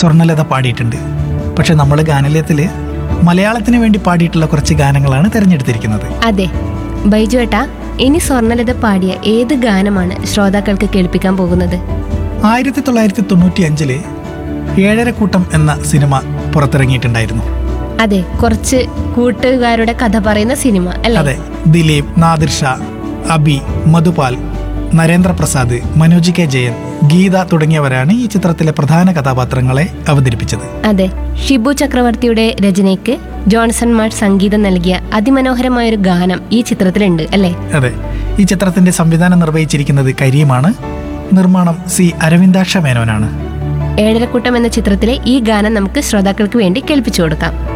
സ്വർണ്ണലത പാടിയിട്ടുണ്ട് പക്ഷെ നമ്മൾ ഗാനലയത്തിൽ മലയാളത്തിന് വേണ്ടി പാടിയിട്ടുള്ള കുറച്ച് ഗാനങ്ങളാണ് തിരഞ്ഞെടുത്തിരിക്കുന്നത് അതെ ബൈജു ഏട്ടാ ഇനി സ്വർണ്ണലത പാടിയ ഏത് ഗാനമാണ് ശ്രോതാക്കൾക്ക് കേൾപ്പിക്കാൻ പോകുന്നത് ആയിരത്തി തൊള്ളായിരത്തി തൊണ്ണൂറ്റി അഞ്ചില് ഏഴരക്കൂട്ടം എന്ന സിനിമ പുറത്തിറങ്ങിയിട്ടുണ്ടായിരുന്നു അതെ കുറച്ച് കൂട്ടുകാരുടെ കഥ പറയുന്ന സിനിമ അല്ലേ അതെ ദിലീപ് നാദിർ ഷാ അബി മധുപാൽ നരേന്ദ്രപ്രസാദ് മനോജ് കെ ജയൻ ഗീത തുടങ്ങിയവരാണ് ഈ ചിത്രത്തിലെ പ്രധാന കഥാപാത്രങ്ങളെ അവതരിപ്പിച്ചത് അതെ ഷിബു ചക്രവർത്തിയുടെ രചനയ്ക്ക് ജോൺസൺ മാർ സംഗീതം നൽകിയ അതിമനോഹരമായൊരു ഗാനം ഈ ചിത്രത്തിലുണ്ട് അല്ലേ അതെ ഈ ചിത്രത്തിന്റെ സംവിധാനം നിർവഹിച്ചിരിക്കുന്നത് കരീമാണ് നിർമ്മാണം സി അരവിന്ദാക്ഷ മേനോനാണ് ഏഴരക്കൂട്ടം എന്ന ചിത്രത്തിലെ ഈ ഗാനം നമുക്ക് ശ്രോതാക്കൾക്ക് വേണ്ടി കേൾപ്പിച്ചു കൊടുക്കാം